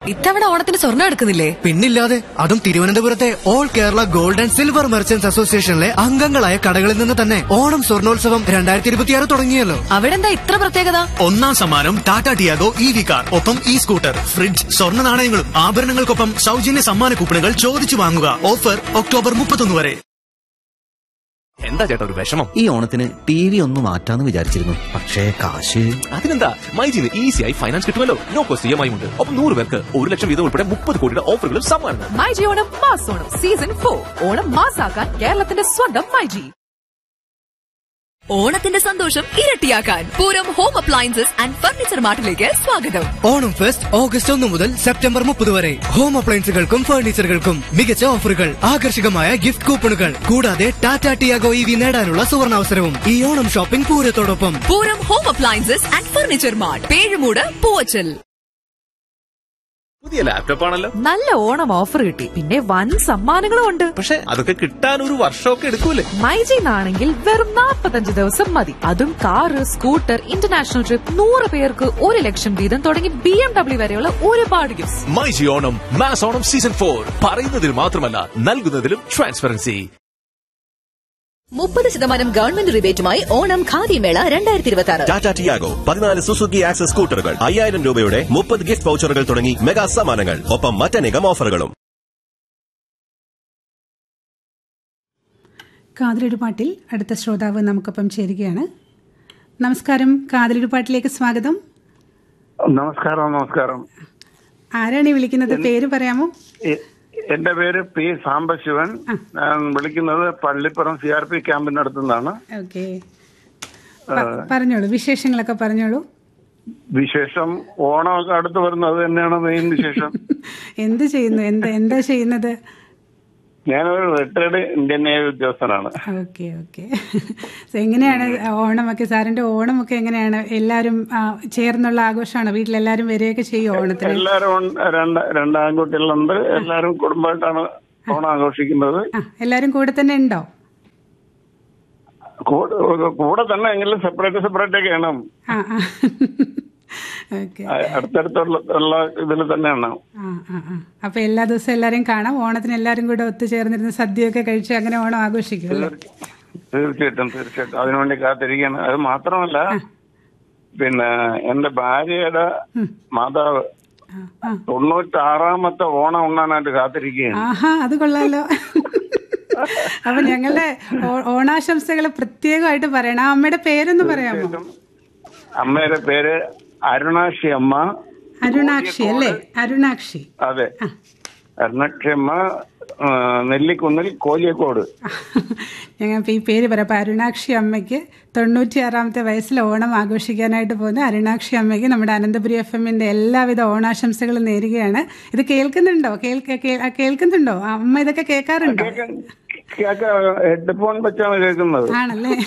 ഇത്തവണ ഓണത്തിന് സ്വർണ്ണം എടുക്കുന്നില്ലേ പിന്നില്ലാതെ അതും തിരുവനന്തപുരത്തെ all Kerala gold and silver merchants അസോസിയേഷനിലെ അംഗങ്ങളായ കടകളിൽ നിന്ന് തന്നെ ഓണം സ്വർണോത്സവം രണ്ടായിരത്തി ഇരുപത്തിയാറ് തുടങ്ങിയല്ലോ അവിടെ എന്താ ഇത്ര പ്രത്യേകത ഒന്നാം സമ്മാനം Tata Tiago E V car ഒപ്പം ഇ സ്കൂട്ടർ ഫ്രിഡ്ജ് സ്വർണ്ണ നാണയങ്ങളും ആഭരണങ്ങൾക്കൊപ്പം സൗജന്യ സമ്മാന കൂപ്പണുകൾ ചോദിച്ചു വാങ്ങുക ഓഫർ ഒക്ടോബർ മുപ്പത്തൊന്ന് വരെ എന്താ ചേട്ടാ ഒരു വിഷമം ഈ ഓണത്തിന് ടി വി ഒന്ന് മാറ്റാന്ന് വിചാരിച്ചിരുന്നു പക്ഷേ കാശ് അതിനെന്താ മൈജിന്ന് ഈസിയായി ഫൈനാൻസ് കിട്ടുമല്ലോ no cost E M I ഉണ്ട് ഒപ്പം നൂറ് പേർക്ക് ഒരു ലക്ഷം വീതം ഉൾപ്പെടെ മുപ്പത് കോടിയുടെ ഓഫറുകളും സമ്മാനം myG Onam mass Onam season for Onam മാസാക്കാൻ കേരളത്തിന്റെ സ്വന്തം മൈജി ഓണത്തിന്റെ സന്തോഷം ഇരട്ടിയാക്കാൻ Pooram home appliances and furniture മാർട്ടിലേക്ക് സ്വാഗതം ഓണം ഫെസ്റ്റ് ഓഗസ്റ്റ് ഒന്ന് മുതൽ സെപ്റ്റംബർ മുപ്പത് വരെ ഹോം അപ്ലയൻസുകൾക്കും ഫർണിച്ചറുകൾക്കും മികച്ച ഓഫറുകൾ ആകർഷകമായ ഗിഫ്റ്റ് കൂപ്പണുകൾ കൂടാതെ ടാറ്റ ടിയാഗോ ഇ വി നേടാനുള്ള സുവർണാവസരവും ഈ ഓണം ഷോപ്പിംഗ് പൂരത്തോടൊപ്പം Pooram home appliances and furniture mart Pezhumoodu Poovachal പുതിയ ലാപ്ടോപ്പ് ആണല്ലോ നല്ല ഓണം ഓഫർ കിട്ടി പിന്നെ വൻ സമ്മാനങ്ങളും ഉണ്ട് പക്ഷെ അതൊക്കെ കിട്ടാൻ ഒരു വർഷമൊക്കെ എടുക്കൂലേ മൈജിന്നാണെങ്കിൽ വെറും 45 ദിവസം മതി അതും കാറ് സ്കൂട്ടർ ഇന്റർനാഷണൽ ട്രിപ്പ് നൂറ് പേർക്ക് ഒരു ലക്ഷം വീതം തുടങ്ങി ബി എം ഡബ്ല്യു വരെയുള്ള ഒരുപാട് gifts myG Onam mass Onam season for പറയുന്നതിൽ മാത്രമല്ല നൽകുന്നതിലും ട്രാൻസ്പെറൻസി മുപ്പത് ശതമാനം ഗവൺമെന്റ് റിബേറ്റുമായി ഓണം ഖാദി മേള രണ്ടായിരത്തി ഇരുപത്തി ആറ് ടാറ്റ ടിയാഗോ പതിനാല് സുസുക്കി ആക്സസ് സ്കൂട്ടറുകൾ അയ്യായിരം രൂപയുടെ മുപ്പത് ഗിഫ്റ്റ് വൗച്ചറുകൾ തുടങ്ങി മെഗാ സമ്മാനങ്ങൾ ഒപ്പം മറ്റനേകം ഓഫറുകളും കാതിലൊരു പാട്ടിൽ അടുത്ത ശ്രോതാവ് നമുക്കൊപ്പം ചേരുകയാണ് നമസ്കാരം കാതിലൊരു പാട്ടിലേക്ക് സ്വാഗതം നമസ്കാരം നമസ്കാരം ആരാണ് ഈ വിളിക്കുന്നത് പേര് പറയാമോ എ- എന്റെ പേര് പി സാംബശിവൻ ഞാൻ വിളിക്കുന്നത് പള്ളിപ്പുറം സി ആർ പി ക്യാമ്പിനടുത്തുനിന്നാണ് ഓക്കെ പറഞ്ഞോളൂ വിശേഷങ്ങളൊക്കെ പറഞ്ഞോളൂ വിശേഷം ഓണമൊക്കെ അടുത്ത് വരുന്നത് തന്നെയാണ് മെയിൻ വിശേഷം എന്ത് ചെയ്യുന്നു എന്ത് എന്താ ചെയ്യുന്നത് ഞാനൊരു റിട്ടയർഡ് ഇന്ത്യൻ നേവി ഉദ്യോഗസ്ഥനാണ് ഓക്കെ ഓക്കെ എങ്ങനെയാണ് ഓണമൊക്കെ സാറിന്റെ ഓണമൊക്കെ എങ്ങനെയാണ് എല്ലാവരും ആ, ചേർന്നുള്ള ആഘോഷമാണോ വീട്ടിലെല്ലാവരും വരികയൊക്കെ ചെയ്യും ഓണത്തിന് എല്ലാരും ഉണ്ട്. രണ്ട് രണ്ട് ആൺകുട്ടികളുണ്ട് എല്ലാരും കുടുംബമായിട്ടാണ് ഓണം ആഘോഷിക്കുന്നത് ആ എല്ലാവരും കൂടെ തന്നെ ഉണ്ടോ കൂടെ കൂടെ തന്നെ എങ്കിലും സെപ്പറേറ്റ് സെപ്പറേറ്റ് ഒക്കെയാണ് ആ ആ ഓക്കെ അടുത്തടുത്തുള്ള ഉള്ള ഇതിൽ തന്നെയാണ് ആ ആ ആ അപ്പൊ എല്ലാ ദിവസവും എല്ലാരെയും കാണാം ഓണത്തിന് എല്ലാരും കൂടെ ഒത്തുചേർന്നിരുന്ന് സദ്യയൊക്കെ കഴിച്ച് അങ്ങനെ ഓണം ആഘോഷിക്കും അല്ലേ തീർച്ചയായിട്ടും തീർച്ചയായിട്ടും അതിനുവേണ്ടി കാത്തിരിക്കുകയാണ് അത് മാത്രമല്ല പിന്നെ എന്റെ ഭാര്യയുടെ മാതാവ് ആ. തൊണ്ണൂറ്റാറാമത്തെ ഓണം ഉണ്ണാനായിട്ട് കാത്തിരിക്കുകയാണ് ആഹാ അത് കൊള്ളാലോ അപ്പൊ ഞങ്ങളുടെ ഓ- ഓണാശംസകൾ പ്രത്യേകമായിട്ട് പറയണം ആ അമ്മയുടെ പേരൊന്ന് പറയാമോ അമ്മയുടെ പേര് അരുണാക്ഷി അമ്മ അരുണാക്ഷി അല്ലേ അരുണാക്ഷി അതെ അരുണാക്ഷി അമ്മ ആ, നെല്ലിക്കുന്നിൽ കോലിയക്കോട് ഞങ്ങൾ ഇപ്പൊ ഈ പേര് പറയാം അപ്പൊ അരുണാക്ഷി അമ്മയ്ക്ക് തൊണ്ണൂറ്റിയാറാമത്തെ വയസ്സിൽ ഓണം ആഘോഷിക്കാനായിട്ട് പോകുന്ന അരുണാക്ഷി അമ്മയ്ക്ക് നമ്മുടെ അനന്തപുരി എഫ് എമ്മിന്റെ എല്ലാവിധ ഓണാശംസകളും നേരുകയാണ് ഇത് കേൾക്കുന്നുണ്ടോ കേൾക്ക- കേ- ആ, കേൾക്കുന്നുണ്ടോ ആ, അമ്മ ഇതൊക്കെ കേൾക്കാറുണ്ടോ ഹെഡ്ഫോൺ വെച്ചാണ് കേൾക്കുന്നത് ആണല്ലേ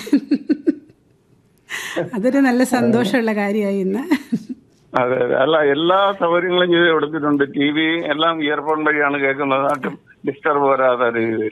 അതൊരു നല്ല സന്തോഷമുള്ള കാര്യമായി ഇന്ന് അതെ അതെ അല്ല എല്ലാ സൗകര്യങ്ങളും ചെയ്ത് കൊടുത്തിട്ടുണ്ട് ടി വി എല്ലാം ഇയർഫോൺ വഴിയാണ് കേൾക്കുന്നത് ആട്ടും ഡിസ്റ്റർബ് വരാത്ത രീതിയിൽ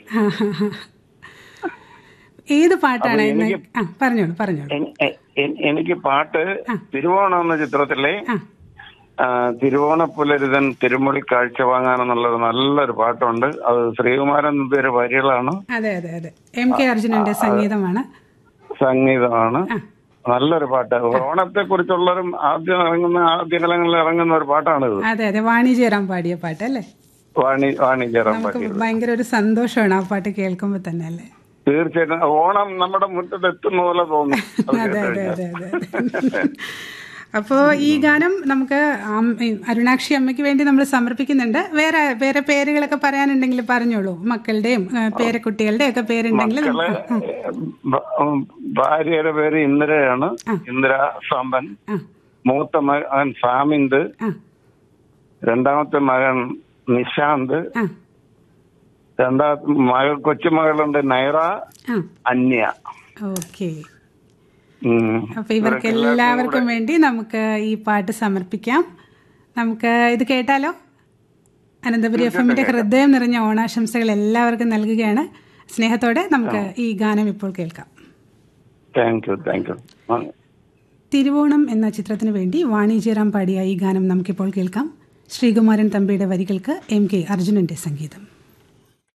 ഏത് പാട്ടാണ് അപ്പൊ ഇന്ന് എനിക്ക് ആ പറഞ്ഞോളൂ പറഞ്ഞോളൂ എൻ- എ- എൻ- എനിക്ക് പാട്ട് തിരുവോണം എന്ന ചിത്രത്തിലെ ആ, തിരുവോണപ്പുലരുതൻ തിരുമൊഴി കാഴ്ച വാങ്ങാനെന്നുള്ളൊരു നല്ലൊരു പാട്ടുണ്ട് അത് ശ്രീകുമാരൻ നമ്പിയുടെ വരികളാണ് അതെ അതെ അതെ എം കെ അർജുനന്റെ സംഗീതമാണ് സംഗീതമാണ് നല്ലൊരു പാട്ട് ഓണത്തെ കുറിച്ചുള്ളൊരു ആദ്യം ഇറങ്ങുന്ന ആദ്യ കാലങ്ങളിൽ ഇറങ്ങുന്ന ഒരു പാട്ടാണിത് അതെ അതെ വാണിജ്യറാം പാടിയ പാട്ട് അല്ലേ വാണി വാണിജ്യറാം നമുക്ക് പാട്ടിയത് ഭയങ്കര ഒരു സന്തോഷമാണ് ആ പാട്ട് കേൾക്കുമ്പോൾ തന്നെ അല്ലേ തീർച്ചയായിട്ടും ഓണം നമ്മുടെ മുറ്റത്ത് എത്തുന്ന പോലെ തോന്നും അത് അതെ കേട്ട് അതെ കഴിഞ്ഞാൽ. അതെ അതെ അപ്പോ ഈ ഗാനം നമുക്ക് അം- ഈ അരുണാക്ഷി അമ്മയ്ക്ക് വേണ്ടി നമ്മൾ സമർപ്പിക്കുന്നുണ്ട് വേറെ വേറെ പേരുകളൊക്കെ പറയാനുണ്ടെങ്കിൽ പറഞ്ഞോളൂ മക്കളുടെയും ഏ, പേരക്കുട്ടികളുടെയും ഒക്കെ പേരുണ്ടെങ്കിൽ മക്കള് നമുക്ക് ഭ- ഉം, ഭാര്യയുടെ പേര് ഇന്ദിരയാണ് ഇന്ദിര സാമ്പൻ മൂത്ത മകൻ സാമിന്ത് രണ്ടാമത്തെ മകൻ നിശാന്ത് ആ. രണ്ടാമത്തെ മകൾ കൊച്ചുമകളുണ്ട് നൈറ ആ അന്യ ഓക്കെ ഉം. അപ്പൊ ഇവർക്ക് എല്ലാവർക്കും വേണ്ടി നമുക്ക് ഈ പാട്ട് സമർപ്പിക്കാം നമുക്ക് ഇത് കേട്ടാലോ അനന്തപുരി എഫ് എമ്മിന്റെ ഹൃദയം നിറഞ്ഞ ഓണാശംസകൾ എല്ലാവർക്കും നൽകുകയാണ് സ്നേഹത്തോടെ നമുക്ക് ഈ ഗാനം ഇപ്പോൾ കേൾക്കാം താങ്ക് യു താങ്ക് യു ആ. തിരുവോണം എന്ന ചിത്രത്തിന് വേണ്ടി വാണി ജയറാം പാടിയ ഈ ഗാനം നമുക്കിപ്പോൾ കേൾക്കാം ശ്രീകുമാരൻ തമ്പിയുടെ വരികൾക്ക് എം കെ അർജുനന്റെ സംഗീതം